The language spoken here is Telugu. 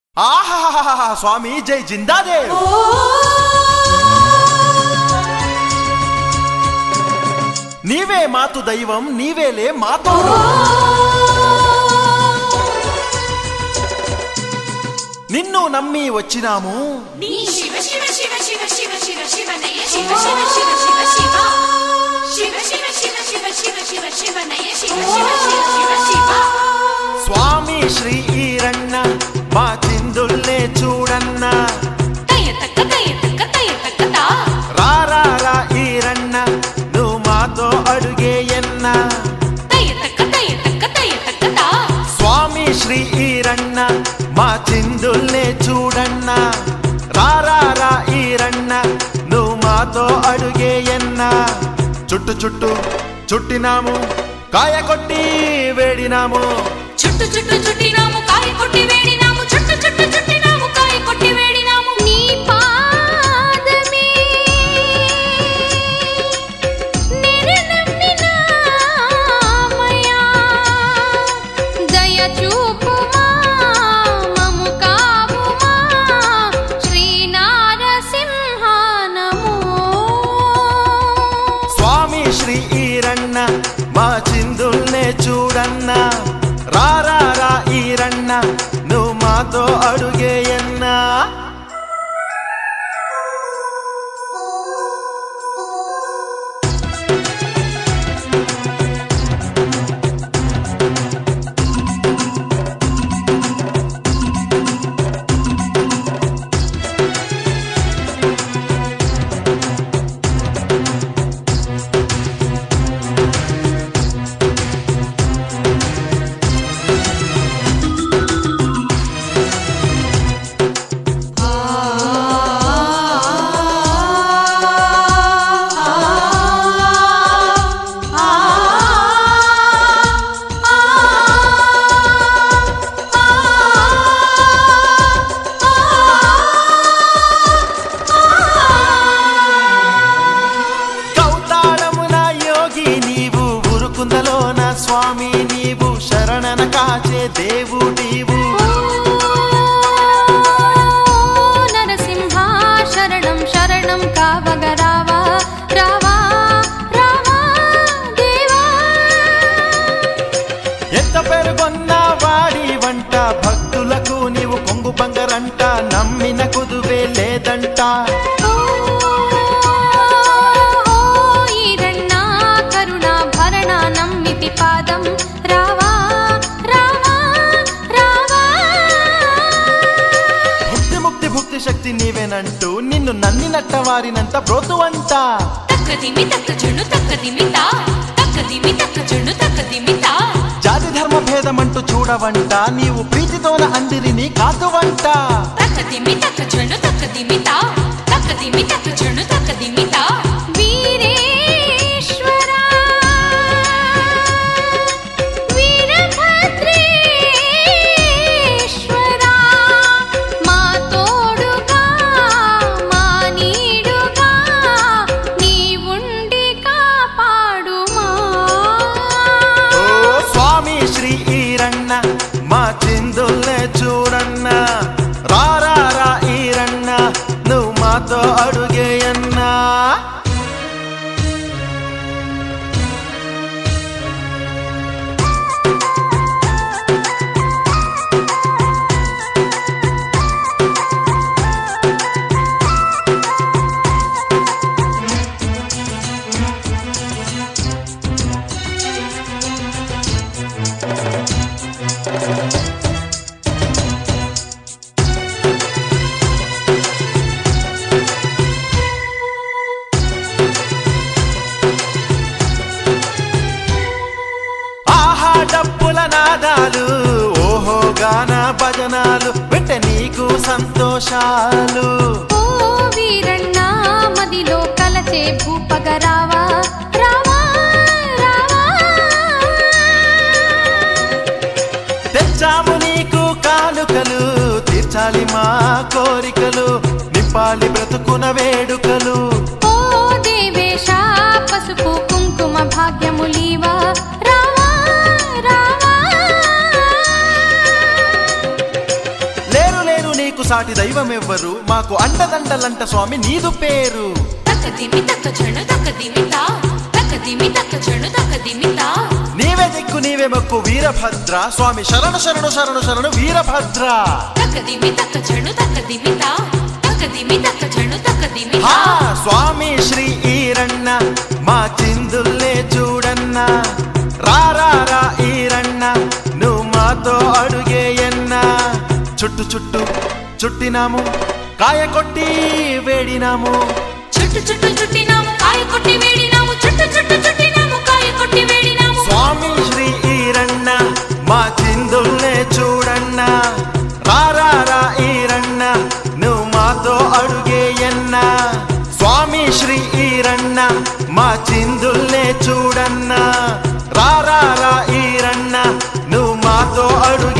ఆహాహాహా స్వామి జై జిందాదేవ్ నీవే మాతు దైవం నీవేలే మాతో నిన్ను నమ్మి వచ్చినాము నీ శివ శివ శివ శివ శివ శివ శివనయ శివ శివ శివ శివ శివ శివ శివ శివ శివ శివ శివ శివనయ శివ శివ శివ శివ శివ స్వామి శ్రీ ఈరన్న మా చిందుల్నే చూడన్న తయ తక్క తయ తక్క తయ తక్క తా రారా రా ఈరన్న నువ్వు మాతో అడుగేయన్న తయ తక్క తయ తక్క తయ తక్క తా స్వామి శ్రీ ఈరన్న మా చిందుల్నే చూడన్న రారా రా ఈరన్న నువ్వు మాతో అడుగేయన్న చుట్టు చుట్టు చుట్టినాము కాయ కొట్టి వేడినాము చుట్టు చుట్టు చుట్టినాము కాయ కొట్టి వేడినాము చుట్టు చుట్టు చుట్టినాము కాయ కొట్టి వేడినాము నీ పాదమే నిరనమ్మినామయ్యా దయ చూపుమా మము కావుమా శ్రీనారసింహానమో స్వామి శ్రీ ఈరన్న మా చిందుల్నే చూడన్న రారా రా ఈరన్న నువ్వు మాతో అడుగేయన్నా కౌతాళమున యోగి నీవు ఉరుకుందలోన స్వామి నీవు శరణన కాచే దేవుడీవు నరసింహ శరణం శరణం కావగ రావా రావా రావా దేవా ఎంత పెరుగొన్న వాడి వంట భక్తులకు నీవు కొంగు బంగరంట నమ్మిన కుదువే లేదంట ఓ ఈరಣ್ణ కరుణ భరణ నమ్మితి పాదం రావా రావా రావా భుక్తి ముక్తి భుక్తి శక్తి నీవేనంటూ నిన్ను నన్నినట్ట వారినంత బ్రోతువంట తక్కదిమి తక్క జును తక్కదిమితా తక్కదిమి తక్క జును తక్కదిమితా జాతి ధర్మ భేదమంటూ చూడవంట నీవు ప్రీతితోన అందిరిని కాదువంట తక్కదిమి తక్క జును తక్కదిమితా తక్కదిమి తక్క జును తక్కదిమితా వీరేశ్వరా వీరభద్రేశ్వరా మా తోడుగా మా నీడుగా నీవుండి కాపాడుమా ఓ స్వామి శ్రీ ఈరన్న మా చిందుల్నే చూడన్న రారా రా ఈరన్న నువ్వు మాతో అడుగేయన్నా ఆహా డప్పుల నాదాలు ఓహో గాన భజనాలు వింటే నీకు సంతోషాలు ఓ వీరಣ್ణ మదిలో కలచే భూపగ రావా రావా రావా తెచ్చాము నీకు కానుకలు తీర్చాలి మా కోరికలు నింపాలి బ్రతుకున వేడుకలు ఓ దేవేశ పసుపు కుంకుమ భాగ్యములీవా రావా రావా లేరు లేరు నీకు సాటి దైవమెవ్వరు మాకు అండదండలంట స్వామి నీదు పేరు తక్క దిమి తక్క చెడు తక్క దిమిత తక్క దిమి తక్క చెడు తక్క దిమిత నీవే దిక్కు నీవే మొక్కు వీరభద్ర స్వామి శరణు శరణు శరణు శరణు వీరభద్ర తక్క దిమి తక్క చెడు తక్క దిమిత తక్క దిమి తక్క చెడు తక్క దిమిత హా స్వామి శ్రీ ఈరಣ್ణ మా చిందుల్లే చూడన్న రారా రా ఈరಣ್ణ నువ్వు మాతో అడుగేయన్న చుట్టు చుట్టు చుట్టినాము కాయ కొట్టి వేడినాము చుట్టు చుట్టు చుట్టినాము కాయ కొట్టి వేడినాము చుట్టు చుట్టు చుట్టినాము కాయ కొట్టి వేడినాము స్వామి శ్రీ ఈరಣ್ణ మా చిందుల్నే చూడన్న రారా రా ఈరಣ್ణ నువ్వు మాతో అడుగేయన్న స్వామి శ్రీ ఈరಣ್ణ మా చిందుల్నే చూడన్న రారా రా ఈరಣ್ణ నువ్వు మాతో అడుగే